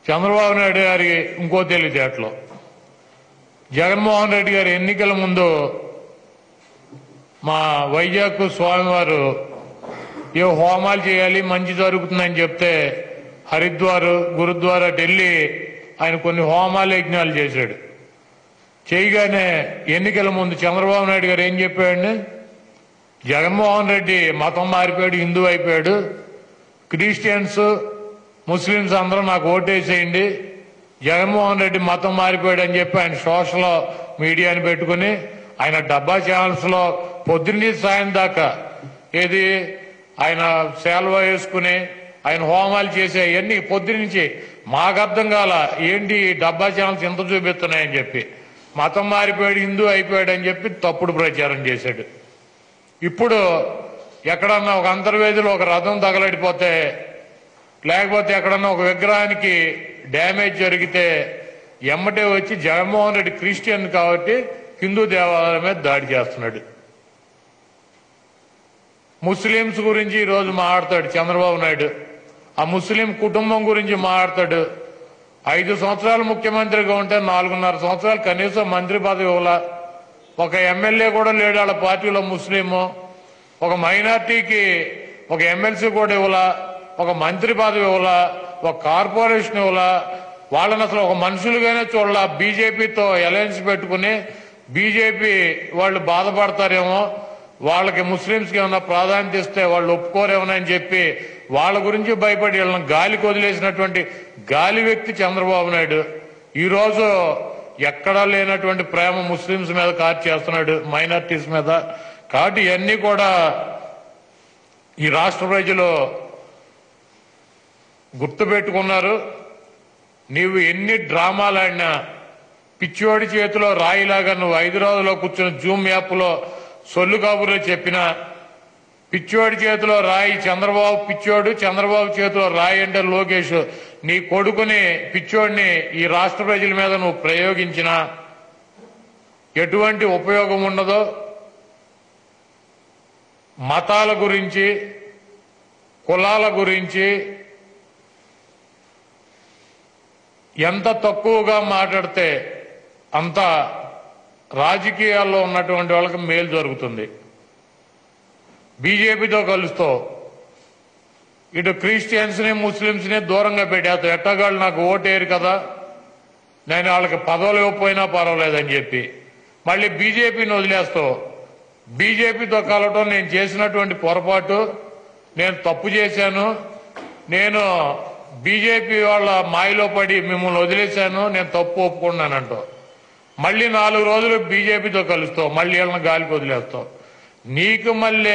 చంద్రబాబు నాయుడు గారి ఇంకో తెలివితేటలు జగన్మోహన్ రెడ్డి గారి ఎన్నికల ముందు మా వైజాగ్ స్వామివారు ఏ హోమాలు చేయాలి మంచి జరుగుతుందని చెప్తే హరిద్వార్ గురుద్వారా ఢిల్లీ ఆయన కొన్ని హోమాలు యజ్ఞాలు చేశాడు చేయగానే ఎన్నికల ముందు చంద్రబాబు నాయుడు గారు ఏం చెప్పాడు జగన్మోహన్ రెడ్డి మతం మారిపోయాడు హిందూ అయిపోయాడు క్రిస్టియన్స్ ముస్లిమ్స్ అందరూ నాకు ఓటేసేయండి జగన్మోహన్ రెడ్డి మతం మారిపోయాడు అని చెప్పి ఆయన సోషల్ మీడియాని పెట్టుకుని ఆయన డబ్బా ఛానల్స్ లో పొద్దున్నీ సాయం దాకా ఏది ఆయన సేల్వ వేసుకుని ఆయన హోమాలు చేసే అవన్నీ పొద్దునుంచి మాకు అర్థం కాల ఏంటి ఈ డబ్బా ఛానల్స్ ఎంత చూపిస్తున్నాయని చెప్పి మతం మారిపోయాడు హిందూ అయిపోయాడు అని చెప్పి తప్పుడు ప్రచారం చేశాడు ఇప్పుడు ఎక్కడన్నా ఒక అంతర్వేదిలో ఒక రథం తగలడిపోతే లేకపోతే ఎక్కడన్నా ఒక విగ్రహానికి డ్యామేజ్ జరిగితే ఎమ్మటే వచ్చి జగన్మోహన్ రెడ్డి క్రిస్టియన్ కాబట్టి హిందూ దేవాలయం మీద దాడి చేస్తున్నాడు ముస్లింస్ గురించి ఈరోజు మాట్లాడతాడు చంద్రబాబు నాయుడు ఆ ముస్లిం కుటుంబం గురించి మాట్లాడతాడు ఐదు సంవత్సరాలు ముఖ్యమంత్రిగా ఉంటే నాలుగున్నర సంవత్సరాలు కనీసం మంత్రి పదవి ఇవ్వాల ఒక ఎమ్మెల్యే కూడా లేడు వాళ్ళ పార్టీలో ముస్లిము ఒక మైనార్టీకి ఒక ఎమ్మెల్సీ కూడా ఇవ్వాల ఒక మంత్రి పదవి ఇవ్వాల ఒక కార్పొరేషన్ ఇవ్వాల వాళ్ళని అసలు ఒక మనుషులుగానే చూడాల బీజేపీతో అలయన్స్ పెట్టుకుని బీజేపీ వాళ్ళు బాధపడతారేమో వాళ్ళకి ముస్లింస్కి ఏమైనా ప్రాధాన్యత ఇస్తే వాళ్ళు ఒప్పుకోరేమో అని చెప్పి వాళ్ళ గురించి భయపడి వీళ్ళని గాలికి వదిలేసినటువంటి గాలి వ్యక్తి చంద్రబాబు నాయుడు ఈ రోజు ఎక్కడా లేనటువంటి ప్రేమ ముస్లింస్ మీద కార్ చేస్తున్నాడు మైనార్టీస్ మీద కాబట్టి ఇవన్నీ కూడా ఈ రాష్ట్ర ప్రజలు గుర్తుపెట్టుకున్నారు నీవు ఎన్ని డ్రామాలు ఆడినా పిచ్చోడి చేతిలో రాయిలాగా నువ్వు హైదరాబాద్లో కూర్చుని జూమ్ యాప్లో సొల్లు కబుర్లు చెప్పినా పిచ్చోడి చేతిలో రాయి చంద్రబాబు పిచ్చోడు చంద్రబాబు చేతిలో రాయి అంటే లోకేష్ నీ కొడుకుని పిచ్చోడిని ఈ రాష్ట్ర ప్రజల మీద నువ్వు ప్రయోగించినా ఎటువంటి ఉపయోగం ఉండదో మతాల గురించి కులాల గురించి ఎంత తక్కువగా మాట్లాడితే అంత రాజకీయాల్లో ఉన్నటువంటి వాళ్ళకి మేలు జరుగుతుంది బీజేపీతో కలుస్తూ ఇటు క్రిస్టియన్స్ ని ముస్లింస్ ని దూరంగా పెట్టేస్తావు ఎట్టగాళ్ళు నాకు ఓటేరు కదా నేను వాళ్ళకి పదవులు ఇవ్వకపోయినా పర్వాలేదని చెప్పి మళ్ళీ బీజేపీని వదిలేస్తావు బీజేపీతో కలవటం నేను చేసినటువంటి పొరపాటు నేను తప్పు చేశాను నేను బీజేపీ వాళ్ళ మాయలో పడి మిమ్మల్ని వదిలేశాను నేను తప్పు ఒప్పుకున్నానంటూ మళ్ళీ నాలుగు రోజులు బీజేపీతో కలుస్తావు మళ్ళీ వీళ్ళని గాలికి వదిలేస్తావు నీకు మళ్ళీ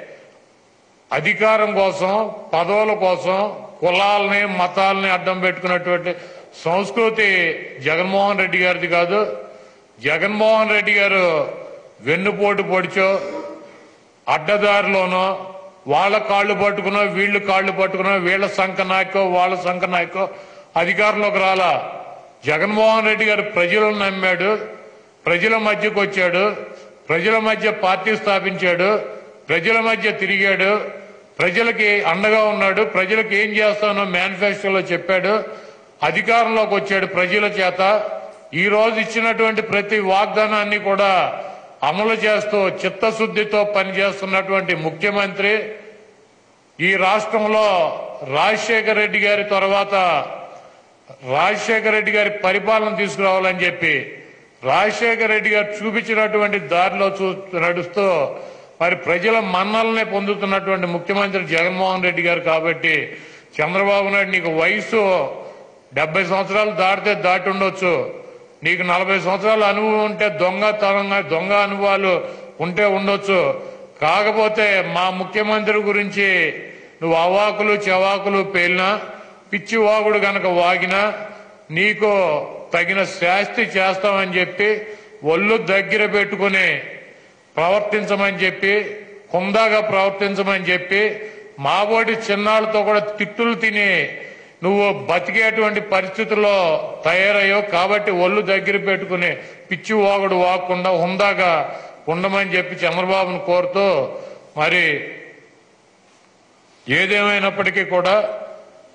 అధికారం కోసం పదవుల కోసం కులాలని మతాలని అడ్డం పెట్టుకున్నటువంటి సంస్కృతి జగన్మోహన్ రెడ్డి గారిది కాదు జగన్మోహన్ రెడ్డి గారు వెన్నుపోటు పొడిచో అడ్డదారిలోనో వాళ్ళ కాళ్ళు పట్టుకునో వీళ్ళు కాళ్ళు పట్టుకునో వీళ్ళ సంఖ నాయకో వాళ్ళ సంఖ నాయకో అధికారంలోకి రాలా జగన్మోహన్ రెడ్డి గారు ప్రజలను నమ్మాడు ప్రజల మధ్యకు వచ్చాడు ప్రజల మధ్య పార్టీ స్థాపించాడు ప్రజల మధ్య తిరిగాడు ప్రజలకి అండగా ఉన్నాడు ప్రజలకు ఏం చేస్తానో మేనిఫెస్టోలో చెప్పాడు అధికారంలోకి వచ్చాడు ప్రజల చేత ఈ రోజు ఇచ్చినటువంటి ప్రతి వాగ్దానాన్ని కూడా అమలు చేస్తూ చిత్తశుద్ధితో పనిచేస్తున్నటువంటి ముఖ్యమంత్రి ఈ రాష్ట్రంలో రాజశేఖర రెడ్డి గారి తర్వాత రాజశేఖర రెడ్డి గారి పరిపాలన తీసుకురావాలని చెప్పి రాజశేఖర రెడ్డి గారు చూపించినటువంటి దారిలో చూ నడుస్తూ మరి ప్రజల మన్నలనే పొందుతున్నటువంటి ముఖ్యమంత్రి జగన్మోహన్ రెడ్డి గారు కాబట్టి చంద్రబాబు నాయుడు నీకు వయసు డెబ్బై సంవత్సరాలు దాటితే దాటి ఉండొచ్చు నీకు నలభై సంవత్సరాల అనుభవం ఉంటే దొంగతనంగా దొంగ అనుభవాలు ఉంటే ఉండొచ్చు కాకపోతే మా ముఖ్యమంత్రి గురించి నువ్వు అవాకులు చెవాకులు పేలినా పిచ్చి వాగుడు గనక వాగినా నీకు తగిన శాస్తి చేస్తామని చెప్పి ఒళ్ళు దగ్గర పెట్టుకుని ప్రవర్తించమని చెప్పి హుందాగా ప్రవర్తించమని చెప్పి మాబోటి చిన్నాళ్ళతో కూడా తిట్టులు తిని నువ్వు బతికేటువంటి పరిస్థితుల్లో తయారయ్యావు కాబట్టి ఒళ్ళు దగ్గర పెట్టుకుని పిచ్చి వాగుడు వాగకుండా హుందాగా ఉండమని చెప్పి చంద్రబాబును కోరుతూ మరి ఏదేమైనప్పటికీ కూడా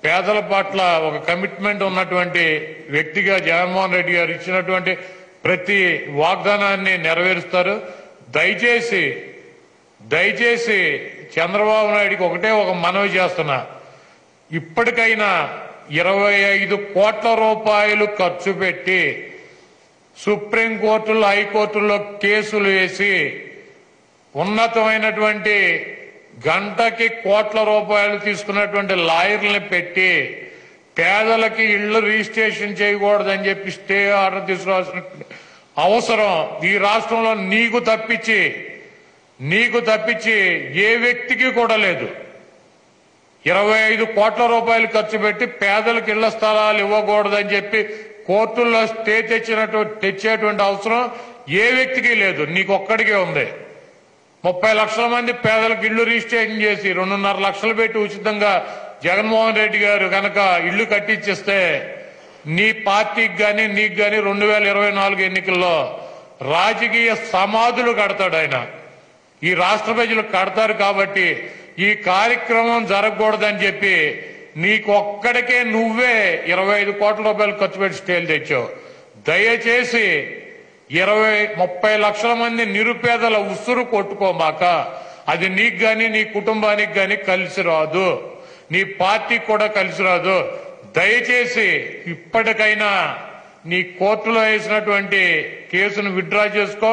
పేదల పట్ల ఒక కమిట్మెంట్ ఉన్నటువంటి వ్యక్తిగా జగన్మోహన్ రెడ్డి గారు ఇచ్చినటువంటి ప్రతి వాగ్దానాన్ని నెరవేరుస్తారు దయచేసి దయచేసి చంద్రబాబు నాయుడికి ఒకటే ఒక మనవి చేస్తున్నా ఇప్పటికైనా ఇరవై ఐదు కోట్ల రూపాయలు ఖర్చు పెట్టి సుప్రీంకోర్టులో హైకోర్టులో కేసులు వేసి ఉన్నతమైనటువంటి గంటకి కోట్ల రూపాయలు తీసుకున్నటువంటి లాయర్లను పెట్టి పేదలకి ఇళ్లు రిజిస్ట్రేషన్ చేయకూడదని చెప్పి స్టే ఆర్డర్ తీసుకురావాల్సిన అవసరం ఈ రాష్ట్రంలో నీకు తప్పించి నీకు తప్పించి ఏ వ్యక్తికి కూడా లేదు ఇరవై ఐదు కోట్ల రూపాయలు ఖర్చు పెట్టి పేదలకు ఇళ్ల స్థలాలు ఇవ్వకూడదని చెప్పి కోర్టుల్లో స్టే తెచ్చినట్టు తెచ్చేటువంటి అవసరం ఏ వ్యక్తికి లేదు నీకు ఒక్కడికే ఉంది ముప్పై లక్షల మంది పేదలకు ఇళ్లు రిజిస్ట్రేషన్ చేసి రెండున్నర లక్షలు పెట్టి ఉచితంగా జగన్మోహన్ రెడ్డి గారు కనుక ఇళ్లు కట్టించిస్తే నీ పార్టీకి గాని నీకు గాని రెండు వేల ఇరవై నాలుగు ఎన్నికల్లో రాజకీయ సమాధులు కడతాడు ఆయన ఈ రాష్ట్ర ప్రజలు కడతారు కాబట్టి ఈ కార్యక్రమం జరగకూడదని చెప్పి నీకు ఒక్కడికే నువ్వే ఇరవై ఐదు కోట్ల రూపాయలు ఖర్చు పెట్టి స్టేలు తెచ్చావు దయచేసి ఇరవై ముప్పై లక్షల మంది నిరుపేదల ఉసురు కొట్టుకోమాక అది నీకు గాని నీ కుటుంబానికి గాని కలిసి రాదు నీ పార్టీకి కూడా కలిసి రాదు దయచేసి ఇప్పటికైనా నీ కోర్టులో వేసినటువంటి కేసును విత్డ్రా చేసుకో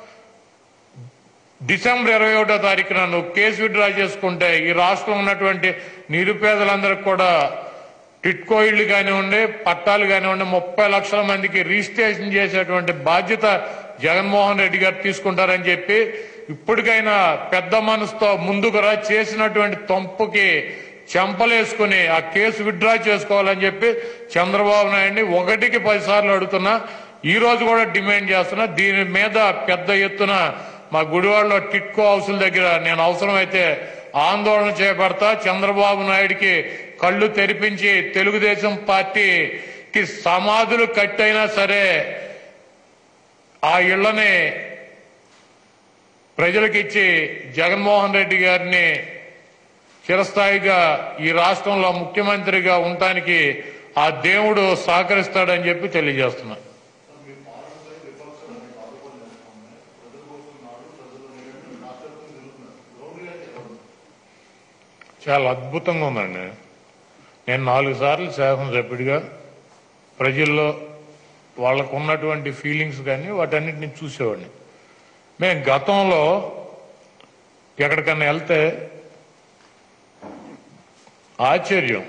డిసెంబర్ ఇరవై ఒకటో తారీఖున నువ్వు కేసు విత్డ్రా చేసుకుంటే ఈ రాష్ట్రంలో ఉన్నటువంటి నిరుపేదలందరికీ కూడా టిట్కో ఇళ్లు కానివ్వండి పట్టాలు కానివ్వండి ముప్పై లక్షల మందికి రిజిస్ట్రేషన్ చేసేటువంటి బాధ్యత జగన్మోహన్ రెడ్డి గారు తీసుకుంటారని చెప్పి ఇప్పటికైనా పెద్ద మనసుతో ముందుకు రా చేసినటువంటి తొంపుకి చెంపలేసుకుని ఆ కేసు విత్డ్రా చేసుకోవాలని చెప్పి చంద్రబాబు నాయుడిని ఒకటికి పదిసార్లు అడుగుతున్నా ఈ రోజు కూడా డిమాండ్ చేస్తున్నా దీని మీద పెద్ద ఎత్తున మా గుడివాడలో టిట్కో హౌసుల దగ్గర నేను అవసరమైతే ఆందోళన చేపడతా చంద్రబాబు నాయుడికి కళ్ళు తెరిపించి తెలుగుదేశం పార్టీకి సమాధులు కట్టైనా సరే ఆ ఇళ్లని ప్రజలకిచ్చి జగన్మోహన్ రెడ్డి గారిని చిరస్థాయిగా ఈ రాష్ట్రంలో ముఖ్యమంత్రిగా ఉండటానికి ఆ దేవుడు సహకరిస్తాడని చెప్పి తెలియజేస్తున్నా చాలా అద్భుతంగా ఉందండి నేను నాలుగు సార్లు శాసనసభ్యుడిగా ప్రజల్లో వాళ్ళకు ఉన్నటువంటి ఫీలింగ్స్ కానీ వాటన్నిటిని చూసేవాడిని మేము గతంలో ఎక్కడికన్నా వెళ్తే ఆశ్చర్యం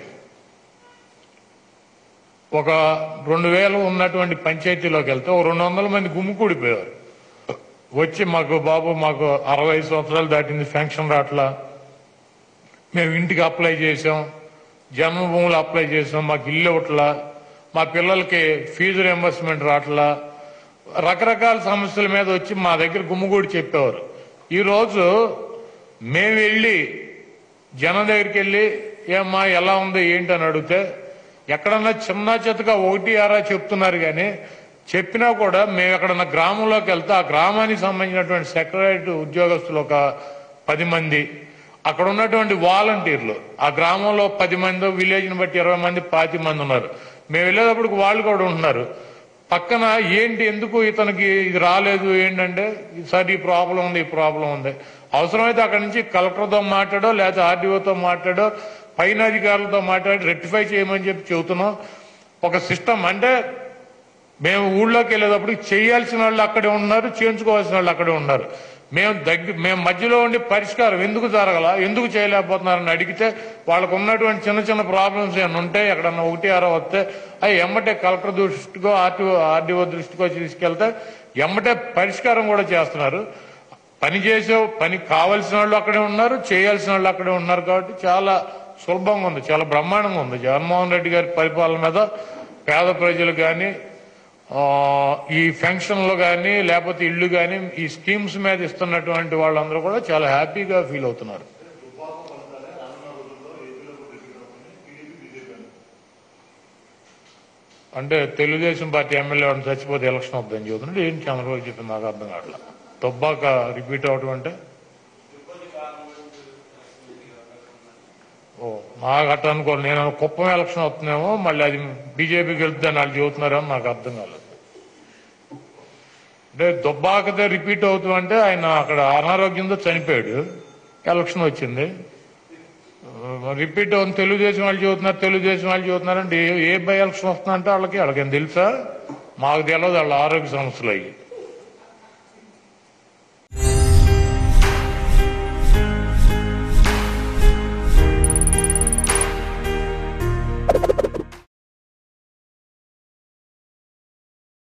ఒక రెండు వేలు ఉన్నటువంటి పంచాయతీలోకి వెళ్తే ఒక రెండు వందల మంది గుమ్ముకూడిపోయారు వచ్చి మాకు బాబు మాకు అరవై సంవత్సరాలు దాటింది ఫెన్షన్ రాట్లా మేము ఇంటికి అప్లై చేసాం జన్మభూములు అప్లై చేసాం మాకు ఇల్లు ఇవ్వట్లా మా పిల్లలకి ఫీజు రియంబర్స్మెంట్ రావట్లా రకరకాల సమస్యల మీద వచ్చి మా దగ్గర గుమ్ముగూడి చెప్పేవారు ఈరోజు మేము వెళ్ళి జనం దగ్గరికి వెళ్ళి ఏమ్మా ఎలా ఉంది ఏంటి అని అడిగితే ఎక్కడన్నా చిన్న చితగా ఒకటి ఆరా చెప్తున్నారు కానీ చెప్పినా కూడా మేము ఎక్కడన్నా గ్రామంలోకి వెళ్తే ఆ గ్రామానికి సంబంధించినటువంటి సెక్రటరీ ఉద్యోగస్తులు ఒక పది మంది అక్కడ ఉన్నటువంటి వాలంటీర్లు ఆ గ్రామంలో పది మంది విలేజ్ని బట్టి ఇరవై మంది పాతి మంది ఉన్నారు మేము వెళ్ళేటప్పటికి వాళ్ళు కూడా ఉంటున్నారు పక్కన ఏంటి ఎందుకు ఇతనికి ఇది రాలేదు ఏంటంటే సార్ ఈ ప్రాబ్లం ఉంది ఈ ప్రాబ్లం ఉంది అవసరమైతే అక్కడి నుంచి కలెక్టర్తో మాట్లాడో లేకపోతే ఆర్డీఓతో మాట్లాడో పైన అధికారులతో మాట్లాడి రెక్టిఫై చేయమని చెప్పి చెబుతున్నాం ఒక సిస్టమ్ అంటే మేము ఊళ్ళోకి వెళ్ళేటప్పుడు చేయాల్సిన వాళ్ళు అక్కడే ఉన్నారు చేయించుకోవాల్సిన వాళ్ళు అక్కడే ఉన్నారు మేము దగ్గర మేము మధ్యలో ఉండి పరిష్కారం ఎందుకు జరగల ఎందుకు చేయలేకపోతున్నారని అడిగితే వాళ్ళకు ఉన్నటువంటి చిన్న చిన్న ప్రాబ్లమ్స్ ఏమైనా ఉంటే ఎక్కడన్నా ఒకటి ఆరో వస్తే అవి ఎమ్మటే కలెక్టర్ దృష్టికో ఆర్టీఓ ఆర్డీఓ దృష్టికో తీసుకెళ్తే ఎమ్మటే పరిష్కారం కూడా చేస్తున్నారు పని చేసే పని కావాల్సిన వాళ్ళు అక్కడే ఉన్నారు చేయాల్సిన వాళ్ళు అక్కడే ఉన్నారు కాబట్టి చాలా సులభంగా ఉంది చాలా బ్రహ్మాండంగా ఉంది జగన్మోహన్ రెడ్డి గారి పరిపాలన మీద పేద ప్రజలు కానీ ఆ, ఈ ఫంక్షన్లు కానీ లేకపోతే ఇల్లు కానీ ఈ స్కీమ్స్ మీద ఇస్తున్నటువంటి వాళ్ళందరూ కూడా చాలా హ్యాపీగా ఫీల్ అవుతున్నారు అంటే తెలుగుదేశం పార్టీ ఎమ్మెల్యే వాడిని చచ్చిపోతే ఎలక్షన్ అవుతుందని చెబుతున్నాడు ఏంటి చంద్రబాబు చెప్పింది నాకు అర్థం కావట్లా దుబ్బాక రిపీట్ అవటం అంటే ఓ నాకు అట్ట అనుకోను నేను కుప్పం ఎలక్షన్ వస్తుందేమో మళ్ళీ అది బీజేపీకి వెళ్తుందని వాళ్ళు చెబుతున్నారేమో నాకు అర్థం కాలేదు అంటే దుబ్బాకతే రిపీట్ అవుతుందంటే ఆయన అక్కడ అనారోగ్యంతో చనిపోయాడు ఎలక్షన్ వచ్చింది రిపీట్ అవుతుంది తెలుగుదేశం వాళ్ళు చెబుతున్నారు తెలుగుదేశం వాళ్ళు చెబుతున్నారు అంటే ఏ- ఏ బై ఎలక్షన్ వస్తుందంటే వాళ్ళకి వాళ్ళకేం తెలుసా మాకు తెలియదు వాళ్ళ ఆరోగ్య సమస్యలు అయ్యి